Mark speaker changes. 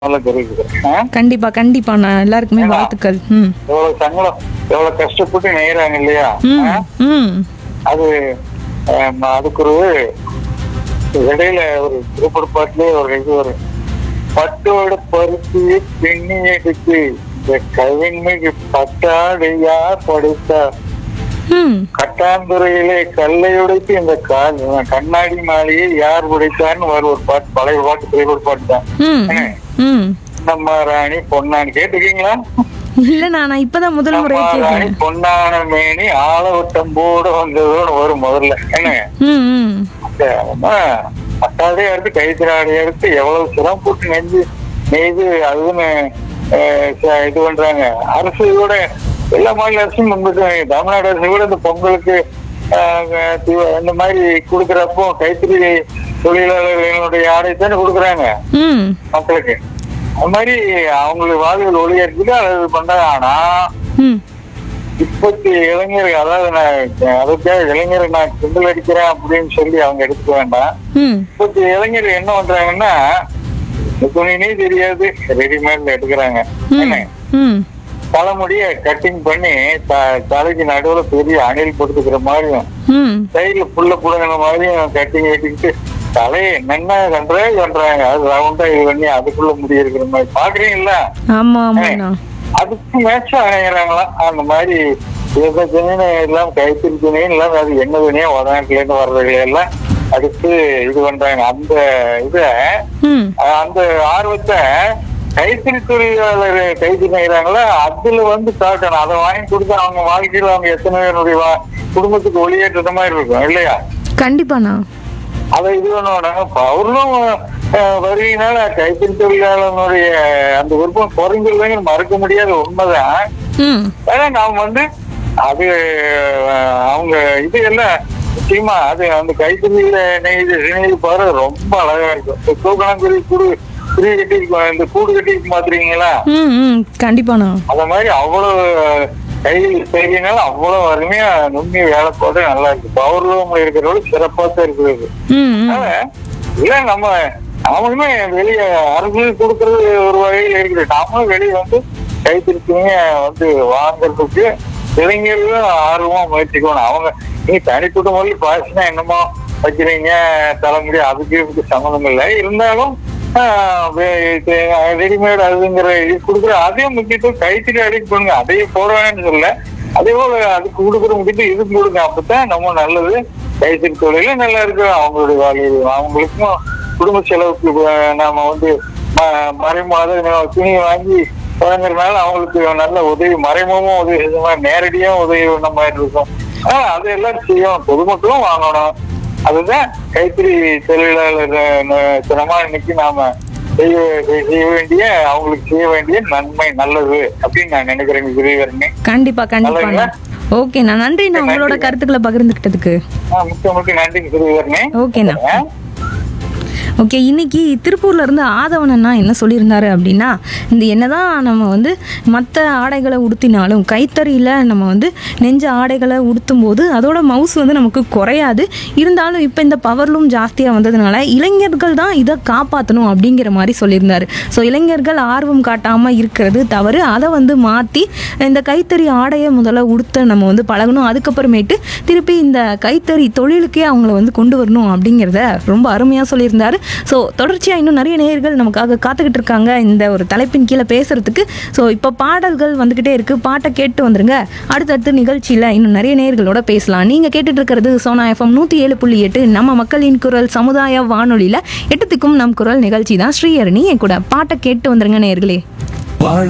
Speaker 1: நல்லா தெரிவிக்கிறேன் ஆ?
Speaker 2: கண்டிப்பா கண்டிப்பா நான் எல்லாருக்குமே
Speaker 1: ஏன்னா?
Speaker 2: வாழ்த்துக்கள் ம்
Speaker 1: எவ்வளவு சங்கடம் எவ்வளவு கஷ்டப்பட்டு நெய்யறாங்க இல்லையா
Speaker 2: ம்
Speaker 1: ஆ?
Speaker 2: ம்
Speaker 1: அது ஆம், அதுக்கு ஒரு இடையில ஒரு திருப்பூர் பாட்டிலே ஒரு இது ஒரு பட்டோட பருத்தியை பின்னி எடுத்து இந்த கவின்மைக்கு பட்டாடையா படைத்தா
Speaker 2: ம்
Speaker 1: கட்டாந்துறையிலே கல்லை உடைத்து இந்த கால் கண்ணாடி மாலையை யார் உடைத்தான்னு வரும் ஒரு பாட்டு பழைய பாட்டு திரைப்பட பாட்டு தான்
Speaker 2: ம் ம்
Speaker 1: நம்ம ராணி பொன்னான்னு கேட்டுக்கீங்களா
Speaker 2: இல்ல நான் இப்பதான் முதல்
Speaker 1: நம்ம
Speaker 2: முறையா
Speaker 1: ராணி
Speaker 2: கேட்கிறேன்
Speaker 1: பொன்னான மேனி ஆளவட்டம் போட வந்ததோன்னு வரும் முதல்ல என்ன
Speaker 2: ம் ம்
Speaker 1: அட்டாடையா இருக்கு கைத்திராடையா இருக்கு எவ்வளவு சிரம் போட்டு நெஞ்சு நெய்து அதுன்னு அஹ், ச- இது பண்றாங்க அரசு கூட எல்லா மாநில அரசும் முன்பு தமிழ்நாடு அரசு கூட இந்த பொங்கலுக்கு அஹ், தி- இந்த மாதிரி கொடுக்கறப்போ கைத்தறி தொழிலாளர்களுடைய ஆடை தானே கொடுக்குறாங்க
Speaker 2: ம்
Speaker 1: மக்களுக்கு அது மாதிரி அவங்களுக்கு வாழ்வில் ஒளியா இருக்குது அது பண்றாங்க ஆனா
Speaker 2: ம்
Speaker 1: இப்பத்தி இளைஞர் அதாவது நான் அதுக்காக இளைஞரை நான் கிண்டல் அடிக்கிறேன் அப்படின்னு சொல்லி அவங்க எடுத்துக்க வேண்டாம்
Speaker 2: ம்
Speaker 1: இப்பத்தி இளைஞர் என்ன பண்றாங்கன்னா இந்த துணினே தெரியாது ரெடிமேட்ல எடுக்கிறாங்க என்ன
Speaker 2: ம்
Speaker 1: தலைமுடிய கட்டிங் பண்ணி த- தலைக்கு நடுவுல பெரிய அணில் போட்டுக்கிற மாதிரியும்
Speaker 2: ம்
Speaker 1: சைடுல புல்ல புடுங்கின மாதிரியும் கட்டிங் வெட்டிக்கிட்டு தலையை என்னென்ன பண்றே பண்றாங்க அது ரவுண்டா இது பண்ணி அதுக்குள்ள முடி இருக்கிற மாதிரி பாக்குறீங்களா
Speaker 2: ஆமா ஆமாண்ணா
Speaker 1: அதுக்கு மேட்ச் அணையிறாங்களா அந்த மாதிரி எந்த துணின்னு எல்லாம் கைத்தறி துணின்னு எல்லாம் அது என்ன துணியா உடநாட்டுல இருந்து வர்றதுல எல்லாம் அதுக்கு இது பண்றாங்க அந்த இத
Speaker 2: ம்
Speaker 1: அஹ் அந்த ஆர்வத்தை கைத்தறி தொழிலாளர் கைது நெய்றாங்களா அதுல வந்து காட்டணும் அதை வாங்கி கொடுத்து அவங்க வாழ்க்கையில அவங்க எத்தனை பேருடைய வா- குடும்பத்துக்கு ஒளியேற்ற மாதிரி இருக்கும் இல்லையா
Speaker 2: கண்டிப்பாண்ணா
Speaker 1: அதை இது பண்ணணும் அவர்களும் வருகையினால கைத்தறி தொழிலாளர்களுடைய அந்த விருப்பம் குறைஞ்சிருந்தாங்க மறக்க முடியாத உண்மைதான்
Speaker 2: ம்
Speaker 1: ஆனா நாம் வந்து அது அஹ், அவங்க இது எல்லாம் நிச்சயமா அது அந்த கைத்தறியில நெய்து நெய்து பாரு ரொம்ப அழகா இருக்கும் இந்த தூக்கணாங்குருவி கூடு குருவி கட்டி இந்த கூடு கட்டி மாத்துறீங்களா
Speaker 2: ம் ம் கண்டிப்பாண்ணா
Speaker 1: அத மாதிரி அவ்வளவு கை செய்யறதுனால அவ்வளவு அருமையா நுண்ணி வேலை போட்டு நல்லா இருக்கு பவர் ரூம் இருக்கிறதோட சிறப்பா தான் இருக்குது
Speaker 2: ம் ம்
Speaker 1: அதனால இல்ல நம்ம நாமளுமே வெளிய அரசு கொடுக்கறது ஒரு வகையில் இருக்குது நாமளும் வெளியே வந்து கைத்திருக்கீங்க வந்து வாங்குறதுக்கு இளைஞர்களும் ஆர்வமா முயற்சிக்கணும் அவங்க நீ தனிப்பட்ட முறையில் பாசினா என்னமோ வைக்கிறீங்க தலைமுடி அதுக்கு இதுக்கு சம்மந்தம் இல்லை இருந்தாலும் ரெடிமேட் அதுங்கிற இது கொடுக்குற அதையும் முக்கியத்துவம் கைத்தறி அடிக்க பண்ணுங்க அதையும் போடுவாங்கன்னு சொல்ல அதே போல அதுக்கு கொடுக்குற முக்கியத்துவம் இதுக்கு கொடுங்க அப்பதான் நம்ம நல்லது கைத்தறி தொழிலும் நல்லா இருக்கு அவங்களுடைய வாழ்வு அவங்களுக்கும் குடும்ப செலவுக்கு அஹ், நாம வந்து ம- மறைமுக துணி வாங்கி வழங்குறதுனால அவங்களுக்கு நல்ல உதவி மறைமுகமும் உதவி செஞ்ச மாதிரி நேரடியாக உதவி பண்ண மாதிரி இருக்கும் ஆஹ் அது எல்லாரும் செய்யும் பொதுமக்களும் வாங்கணும் அதுதான் கைத்தறி தொழிலாளர் அஹ், தினமா இன்னைக்கு நாம செய்ய செய்ய வேண்டிய அவங்களுக்கு செய்ய வேண்டிய நன்மை நல்லது அப்படின்னு நான் நினைக்கிறேன் கிரிவரனே
Speaker 2: கண்டிப்பா கண்டிப்பாண்ணா
Speaker 1: நல்லதுங்களா?
Speaker 2: ஓகேண்ணா நன்றிண்ணா உங்களோட கருத்துக்களை பகிர்ந்துக்கிட்டதுக்கு
Speaker 1: முக்கிய முக்கிய நன்றி கிரிவரனே
Speaker 2: ஓகேண்ணா ஓகே இன்னைக்கு திருப்பூர்ல இருந்து ஆதவன் அண்ணா என்ன சொல்லியிருந்தாரு அப்படின்னா இந்த என்னதான் நம்ம வந்து மற்ற ஆடைகளை உடுத்தினாலும் கைத்தறியில் நம்ம வந்து நெஞ்ச ஆடைகளை உடுத்தும் போது அதோட மவுஸ் வந்து நமக்கு குறையாது இருந்தாலும் இப்போ இந்த பவர்லூம் ஜாஸ்தியாக வந்ததுனால இளைஞர்கள் தான் இதை காப்பாற்றணும் அப்படிங்கிற மாதிரி சொல்லியிருந்தாரு ஸோ இளைஞர்கள் ஆர்வம் காட்டாமல் இருக்கிறது தவறு அதை வந்து மாற்றி இந்த கைத்தறி ஆடையை முதல்ல உடுத்த நம்ம வந்து பழகணும் அதுக்கப்புறமேட்டு திருப்பி இந்த கைத்தறி தொழிலுக்கே அவங்கள வந்து கொண்டு வரணும் அப்படிங்கிறத ரொம்ப அருமையாக சொல்லியிருந்தாரு ஸோ தொடர்ச்சியாக இன்னும் நிறைய நேயர்கள் நமக்காக காத்துக்கிட்டு இருக்காங்க இந்த ஒரு தலைப்பின் கீழே பேசுறதுக்கு ஸோ இப்போ பாடல்கள் வந்துக்கிட்டே இருக்கு பாட்டை கேட்டு வந்துருங்க அடுத்தடுத்த நிகழ்ச்சியில் இன்னும் நிறைய நேயர்களோட பேசலாம் நீங்கள் கேட்டுட்டு இருக்கிறது சோனா எஃப்எம் நூற்றி ஏழு புள்ளி எட்டு நம்ம மக்களின் குரல் சமுதாய வானொலியில் எட்டுத்துக்கும் நம் குரல் நிகழ்ச்சி தான் ஸ்ரீஹரணி என் கூட பாட்டை கேட்டு வந்துருங்க நேயர்களே
Speaker 3: வாழ்